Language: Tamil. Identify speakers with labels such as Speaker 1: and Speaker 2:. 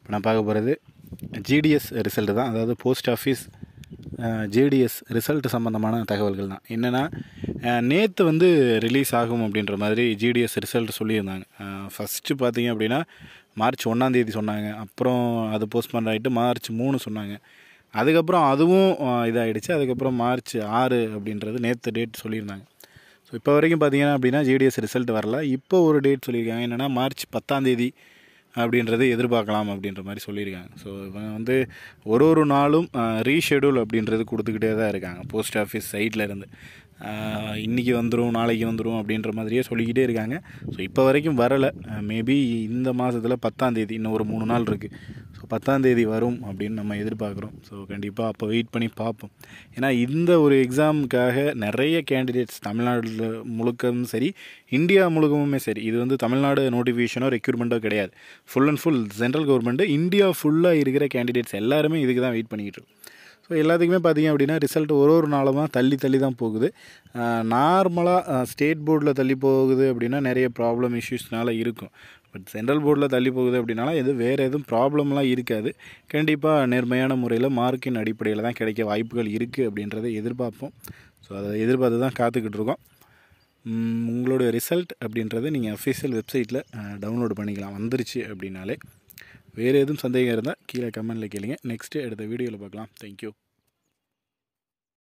Speaker 1: இப்போ நான் பார்க்க போகிறது ஜிடிஎஸ் ரிசல்ட்டு தான் அதாவது போஸ்ட் ஆஃபீஸ் ஜிடிஎஸ் ரிசல்ட் சம்மந்தமான தகவல்கள் தான் என்னென்னா நேற்று வந்து ரிலீஸ் ஆகும் அப்படின்ற மாதிரி ஜிடிஎஸ் ரிசல்ட் சொல்லியிருந்தாங்க ஃபஸ்ட்டு பார்த்தீங்க அப்படின்னா மார்ச் ஒன்றாந்தேதி சொன்னாங்க அப்புறம் அது போஸ்ட்போன் ஆகிட்டு மார்ச் மூணு சொன்னாங்க அதுக்கப்புறம் அதுவும் அஹ், இதாகிடுச்சு அதுக்கப்புறம் மார்ச் ஆறு அப்படின்றது நேற்று டேட் சொல்லியிருந்தாங்க ஸோ இப்போ வரைக்கும் பார்த்தீங்கன்னா அப்படின்னா ஜிடிஎஸ் ரிசல்ட் வரல இப்போ ஒரு டேட் சொல்லியிருக்காங்க என்னென்னா மார்ச் பத்தாந்தேதி அப்படின்றது எதிர்பார்க்கலாம் அப்படின்ற மாதிரி சொல்லியிருக்காங்க ஸோ இவங்க வந்து ஒரு ஒரு நாளும் ரீஷெடியூல் அப்படின்றது கொடுத்துக்கிட்டே தான் இருக்காங்க போஸ்ட் ஆஃபீஸ் சைட்டில் இருந்து இன்றைக்கி வந்துடும் நாளைக்கு வந்துடும் அப்படின்ற மாதிரியே சொல்லிக்கிட்டே இருக்காங்க ஸோ இப்போ வரைக்கும் வரலை மேபி இந்த மாதத்தில் பத்தாந்தேதி இன்னும் ஒரு மூணு நாள் இருக்குது ஸோ பத்தாந்தேதி வரும் அப்படின்னு நம்ம எதிர்பார்க்குறோம் ஸோ கண்டிப்பாக அப்போ வெயிட் பண்ணி பார்ப்போம் ஏன்னா இந்த ஒரு எக்ஸாமுக்காக நிறைய கேண்டிடேட்ஸ் தமிழ்நாட்டில் முழுக்கவும் சரி இந்தியா முழுக்கவுமே சரி இது வந்து தமிழ்நாடு நோட்டிஃபிகேஷனோ ரெக்யூர்மெண்ட்டோ கிடையாது full and full central government India ஃபுல்லாக இருக்கிற கேண்டிடேட்ஸ் எல்லாருமே இதுக்கு தான் வெயிட் பண்ணிக்கிட்டு இருக்கோம் ஸோ எல்லாத்துக்குமே பார்த்தீங்க அப்படின்னா ரிசல்ட் ஒரு ஒரு நாளும் தள்ளி தள்ளி தான் போகுது நார்மலாக ஸ்டேட் போர்டில் தள்ளி போகுது அப்படின்னா நிறைய ப்ராப்ளம் இஷ்யூஸ்னால இருக்கும் பட் சென்ட்ரல் போர்டில் தள்ளி போகுது அப்படின்னால எது வேறு எதுவும் ப்ராப்ளம்லாம் இருக்காது கண்டிப்பாக நேர்மையான முறையில் மார்க்கின் அடிப்படையில் தான் கிடைக்க வாய்ப்புகள் இருக்குது அப்படின்றத எதிர்பார்ப்போம் ஸோ அதை எதிர்பார்த்து தான் காத்துக்கிட்டு இருக்கோம் ம், உங்களுடைய ரிசல்ட் அப்படின்றத நீங்கள் அஃபீஷியல் வெப்சைட்டில் டவுன்லோட் பண்ணிக்கலாம் வந்துருச்சு அப்படின்னாலே வேறு எதுவும் சந்தேகம் இருந்தால் கீழே கமெண்டில் கேளுங்க நெக்ஸ்ட்டு அடுத்த வீடியோவில் பார்க்கலாம் தேங்க்யூ